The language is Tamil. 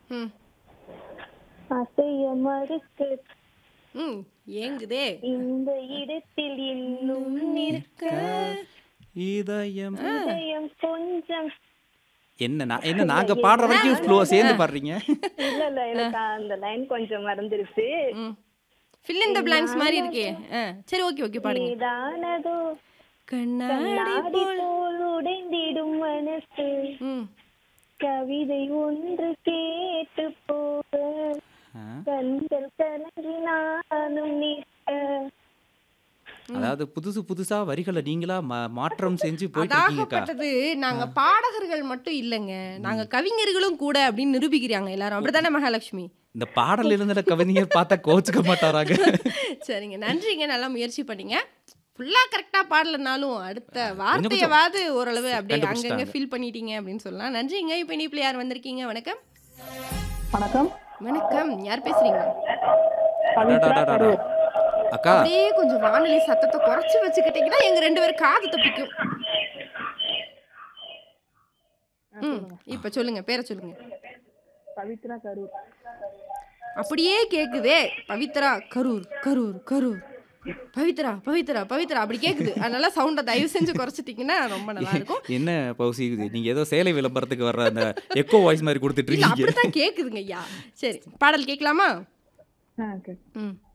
ம் அசைய மறுக்க ம் ஏங்குதே இந்த இடத்தில் இன்னும் நிற்க இதயம் இதயம் கொஞ்சம் என்ன நான் என்ன நாங்க பாடுற வரைக்கும் ஃப்ளோவா சேர்ந்து பாடுறீங்க இல்ல இல்ல எனக்கு அந்த லைன் கொஞ்சம் மறந்துருச்சு ம் ஃபில் in the blanks மாதிரி இருக்கே ஆ சரி ஓகே ஓகே பாடுங்க நீதானதோ கண்ணாடி நாடி போல் உடைந்திடும் மனசு ம் கவிதை ஒன்று கேட்டு போக ஆ, கண்கள் கலங்கி நானும் நிற்க அதாவது புதுசு புதுசா வரிகளை நீங்களா மா- மாற்றம் செஞ்சு போயிட்டு இருக்கீங்கக்கா அதாகப்பட்டது நாங்க பாடகர்கள் மட்டும் இல்லைங்க நாங்க கவிஞர்களும் கூட அப்படின்னு நிரூபிக்கிறாங்க எல்லாரும் அப்படித்தானே மகாலட்சுமி இந்த பாடல் இருந்த கவிஞர் பார்த்தா கோச்சுக்க மாட்டாராங்க சரிங்க நன்றிங்க நல்லா முயற்சி பண்ணீங்க ஃபுல்லா கரெக்டா பாடலனாலும் அடுத்த கொஞ்சம் வார்த்தையவாது ஓரளவு அப்படியே அங்கங்க கண்டுபிடிச்சிட்டாங்க. ஃபீல் பண்ணிட்டீங்க அப்படின்னு சொல்லலாம் நன்றிங்க இப்போ இனிப்புல யார் வந்திருக்கீங்க வணக்கம் வணக்கம் வணக்கம் யார் பேசுறீங்க அடடடடடா. அக்கா அப்படியே கொஞ்சம் வானொலி சத்தத்தை குறைச்சு வச்சுக்கிட்டீங்கன்னா எங்க ரெண்டு பேரும் காது தப்பிக்கும் ம் இப்ப சொல்லுங்க பேரை சொல்லுங்க பவித்ரா கரூர் அப்படியே கேக்குதே பவித்ரா கரூர் கரூர் கரூர் பவித்ரா பவித்ரா பவித்ரா அப்படி கேக்குது அதனால சவுண்டை தயவு செஞ்சு குறைச்சிட்டீங்கன்னா ரொம்ப நல்லா இருக்கும் என்ன பௌசி இது? நீங்க ஏதோ சேலை விளம்பரத்துக்கு வர்ற அந்த எக்கோ வாய்ஸ் மாதிரி கொடுத்துட்டு இல்ல இருக்கீங்க அப்படித்தான் கேக்குதுங்க ஐயா சரி பாடல் கேட்கலாமா ஆ ஓகே ம்